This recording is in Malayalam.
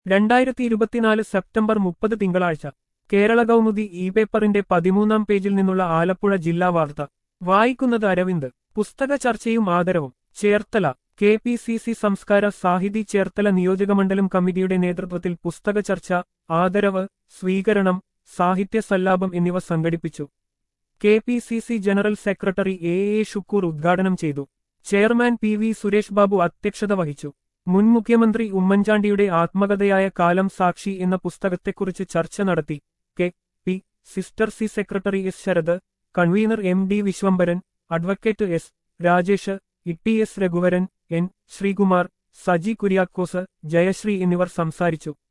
രണ്ടായിരത്തി ഇരുപത്തിനാല് സെപ്റ്റംബർ മുപ്പത് തിങ്കളാഴ്ച കേരള കൗമുദി ഇ പേപ്പറിന്റെ പതിമൂന്നാം പേജിൽ നിന്നുള്ള ആലപ്പുഴ ജില്ലാ വാർത്ത വായിക്കുന്നത് അരവിന്ദ് പുസ്തക ചർച്ചയും ആദരവും Cherthala K P C C Samskara Sahithi Cherthala നിയോജകമണ്ഡലം കമ്മിറ്റിയുടെ നേതൃത്വത്തിൽ പുസ്തക ചർച്ച ആദരവ് സ്വീകരണം സാഹിത്യ സല്ലാപം എന്നിവ സംഘടിപ്പിച്ചു K P C C general secretary A A Shukoor ഉദ്ഘാടനം ചെയ്തു chairman P V Suresh Babu അധ്യക്ഷത വഹിച്ചു മുൻ മുഖ്യമന്ത്രി ഉമ്മൻചാണ്ടിയുടെ ആത്മകഥയായ കാലം സാക്ഷി എന്ന പുസ്തകത്തെക്കുറിച്ച് ചർച്ച നടത്തി K P sister C secretary S Sarath convener M D Viswambharan advocate S Rajesh E S Raghuvaran N Sreekumar Saji Kuriakose Jayasree എന്നിവർ സംസാരിച്ചു